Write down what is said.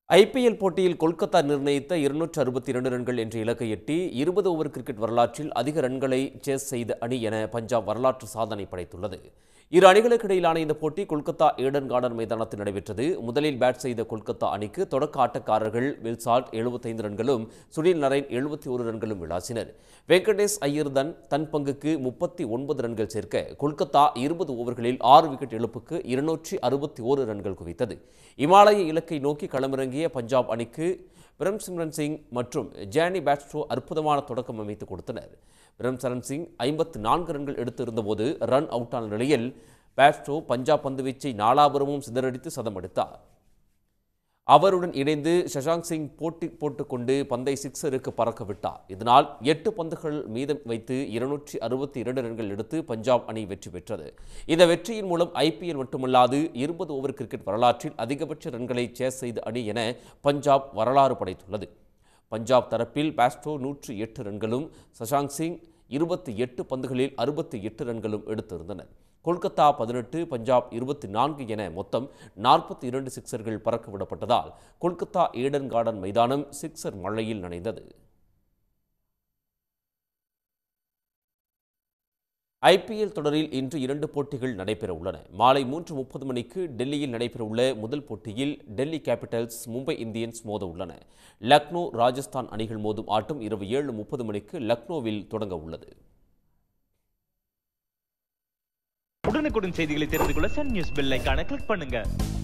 IPL போட்டியில் கொல்கத்தா நிர்ணயித்த இருநூற்று அறுபத்தி இரண்டு ரன்கள் என்ற இலக்கை எட்டி இருபது ஓவர் கிரிக்கெட் வரலாற்றில் அதிக ரன்களை சேஸ் செய்த அணி என பஞ்சாப் வரலாற்று சாதனை படைத்துள்ளது இரு அணிகளுக்கு இடையிலான இந்த போட்டி கொல்கத்தா ஏடன் கார்டன் மைதானத்தில் நடைபெற்றது முதலில் பேட் செய்த கொல்கத்தா அணிக்கு தொடக்க ஆட்டக்காரர்கள் வில்சால்ட் எழுபத்தைந்து ரன்களும் சுனில் நரேன் எழுபத்தி ஒரு ரன்களும் விளாசினர் வெங்கடேஷ் ஐயர் தன் தன் பங்குக்கு முப்பத்தி ஒன்பது ரன்கள் சேர்க்க கொல்கத்தா இருபது ஓவர்களில் ஆறு விக்கெட் இழப்புக்கு இருநூற்றி அறுபத்தி ஓரு ரன்கள் குவித்தது இமாலய இலக்கை நோக்கி களமிறங்கிய பஞ்சாப் அணிக்கு பிரம் சிம்ரன் சிங் மற்றும் ஜானி பேட்ஸ்டோ அற்புதமான தொடக்கம் அமைத்து கொடுத்தனர் பிரம் சரண் சிங் ஐம்பத்து நான்கு ரன்கள் எடுத்திருந்தபோது ரன் அவுட்டான நிலையில் பேட்ஸ்டோ பஞ்சாப் பந்துவீச்சை நாலாபுரமும் சிதறடித்து சதம் எடுத்தார் அவருடன் இணைந்து சஷாங்க் சிங் போட்டி போட்டுக்கொண்டு பந்தை சிக்ஸருக்கு பறக்க விட்டார் இதனால் எட்டு பந்துகள் மீதம் வைத்து இருநூற்றி அறுபத்தி இரண்டு ரன்கள் எடுத்து பஞ்சாப் அணி வெற்றி பெற்றது இந்த வெற்றியின் மூலம் ஐபிஎல் மட்டுமல்லாது இருபது ஓவர் கிரிக்கெட் வரலாற்றில் அதிகபட்ச ரன்களை சேஸ் செய்த அணி என பஞ்சாப் வரலாறு படைத்துள்ளது பஞ்சாப் தரப்பில் பாஸ்டோ நூற்றி எட்டு ரன்களும் சஷாங்க் சிங் இருபத்தி எட்டு பந்துகளில் அறுபத்தி எட்டு ரன்களும் எடுத்திருந்தனர் கொல்கத்தா பதினெட்டு பஞ்சாப் இருபத்தி நான்கு என மொத்தம் நாற்பத்தி இரண்டு சிக்சர்கள் பறக்க விடப்பட்டதால் கொல்கத்தா ஏடன் கார்டன் மைதானம் சிக்சர் மழையில் நனைந்தது ஐபிஎல் தொடரில் இன்று இரண்டு போட்டிகள் நடைபெற உள்ளன மாலை மூன்று முப்பது மணிக்கு டெல்லியில் நடைபெறவுள்ள முதல் போட்டியில் டெல்லி கேபிட்டல்ஸ் மும்பை இந்தியன்ஸ் மோத உள்ளன லக்னோ ராஜஸ்தான் அணிகள் மோதும் ஆட்டம் இரவு ஏழு முப்பது மணிக்கு லக்னோவில் தொடங்க உள்ளது உடனுக்குடன் செய்திகளை தெரிந்து கொள்ள சன் நியூஸ் பெல் ஐகானை கிளிக் பண்ணுங்க